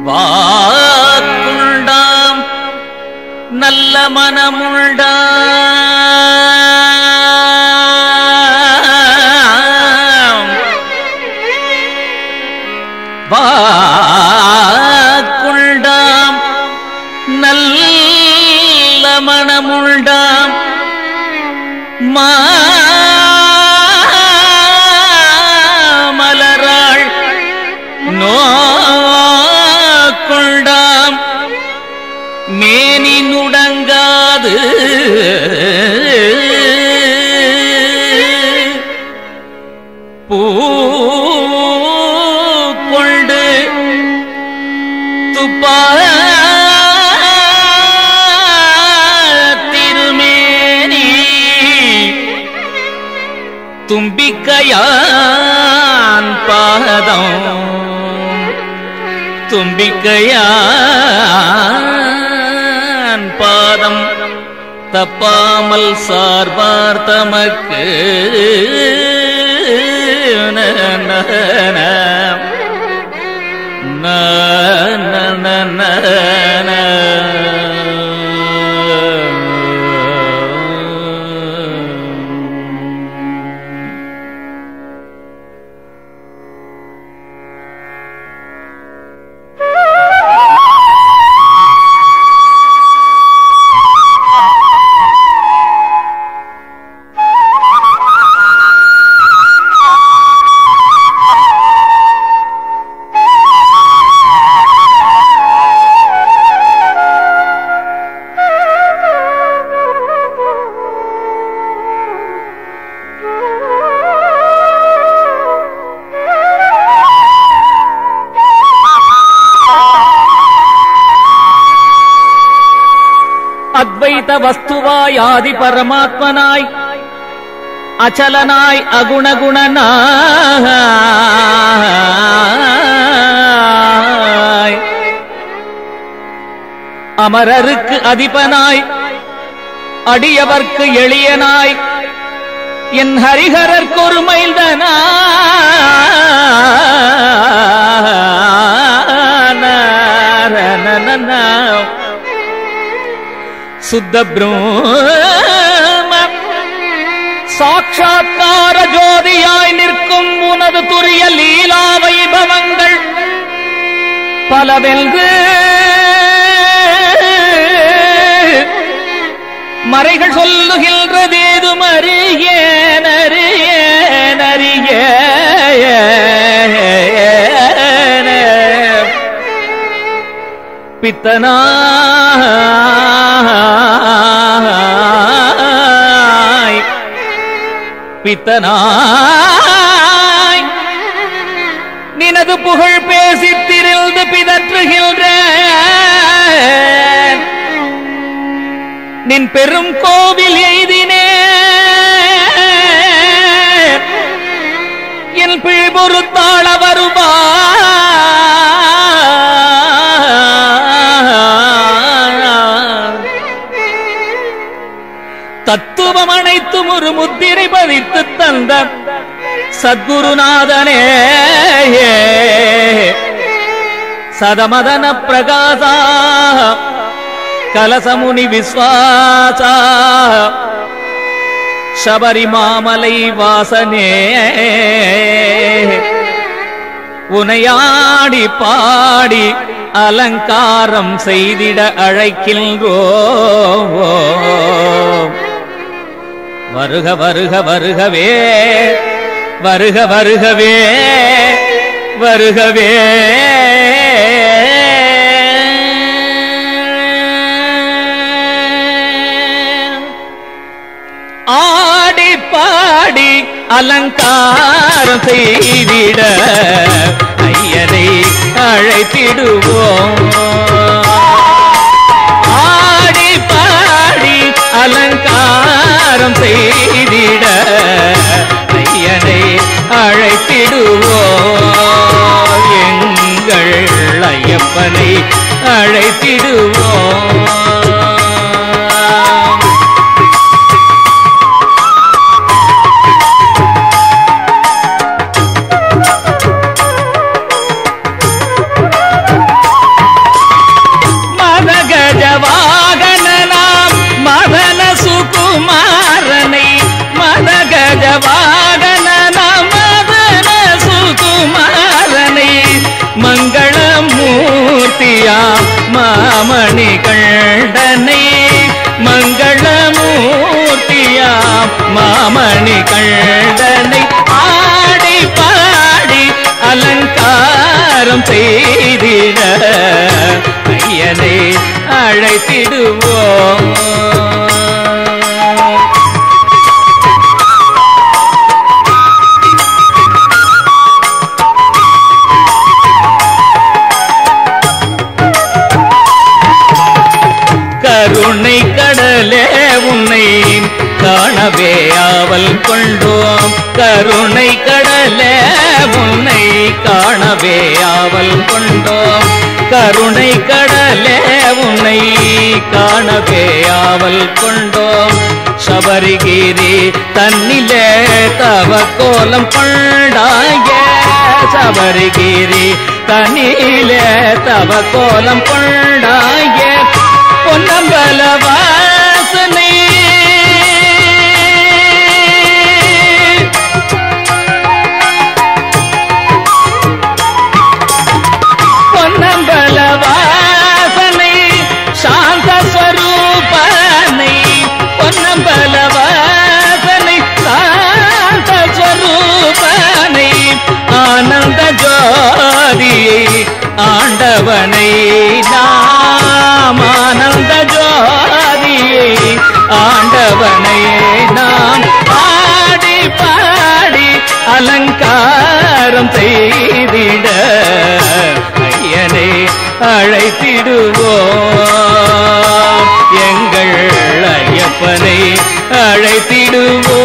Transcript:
வாக்குண்டாம் நல்ல மனமுண்டாம் வாக்குண்டாம் நல்ல மனமுண்டாம் மாமலராள் நோக்கொண்டாம் மேனி நுடங்காது பூ கொண்டு துப்பா திருமேனி தும்பிக்கையான் பாதம் தும்பிக்கையான் பாதம் தப்பாமல் சார்பார் தமக்கு ந, ந, ந. ந, ந, ந, ந, ந. அத்வைத வஸ்துவாய் ஆதி பரமாத்மனாய் அச்சலனாய் அகுணகுணனாய் அமரருக்கு அதிபனாய் அடியவர்க்கு எளியனாய் என் ஹரிஹரற்கொரு மைல்தனா சுத்த பிரம்ம சாட்சாத்கார ஜோதியாய் நிற்கும் உனது துரிய லீலா வைபவங்கள் பலவென்று மறைகள் சொல்லுகின்றதேது மறியேன் அறியேன் அறியேன் பித்தனாய் பித்தனாய் நினது புகழ் பேசித் திரிந்து பிதற்றுகின்ற நின் பெரும் கோவில் எய்தினே என் பிழை பொறுத்தாள வருவா தத்துவம் அனைத்தும் ஒரு முத்திரை பதித்து தந்த சத்குருநாதனே சதமதன பிரகாசா கலசமுனி விஸ்வாசா சபரிமாமலை வாசனே உனையாடி பாடி அலங்காரம் செய்திட அழைக்கின்றோ வருக வருக வருகவே வருக வருகவே வருகவே ஆடி பாடி அலங்காரம் செய்திட ஐயனை அழைத்திடுவோம் ஆடி பாடி அலங்காரம் செய்திட ஐயனை அழைத்திடுவோம் எங்கள் ஐயப்பனை அழைத்திடுவோம் மாமணி கண்டனை மங்களமூர்த்தியாம் மாமணி கண்டனை ஆடி பாடி அலங்காரம் செய்திட ஐயனை அழைத்திடுவோம் கருணை கடலே உன்னை காணவே ஆவல் கொண்டோம் கருணை கடலே உன்னை காணவே ஆவல் கொண்டோம் கருணை கடலே உன்னை காணவே ஆவல் கொண்டோம் சபரிகிரி தன்னிலே தவ கோலம் கொண்டாய சபரிகிரி தன்னிலே தவ கோலம் கொண்டாய பொன்னம்பல வாசனை பொன்னம்பல வாசனை சாந்த ஸ்வரூபனை பொன்னம்பல வாசனை சாந்த ஸ்வரூபனை ஆனந்த ஜோதியை ஆண்டவனை நாம் ஆனந்த ஜோதியை ஆண்டவனை நாம் பாடி பாடி அலங்காரம் செய்திட ஐயனை அழைத்திடுவோம் எங்கள் ஐயப்பனை அழைத்திடுவோம்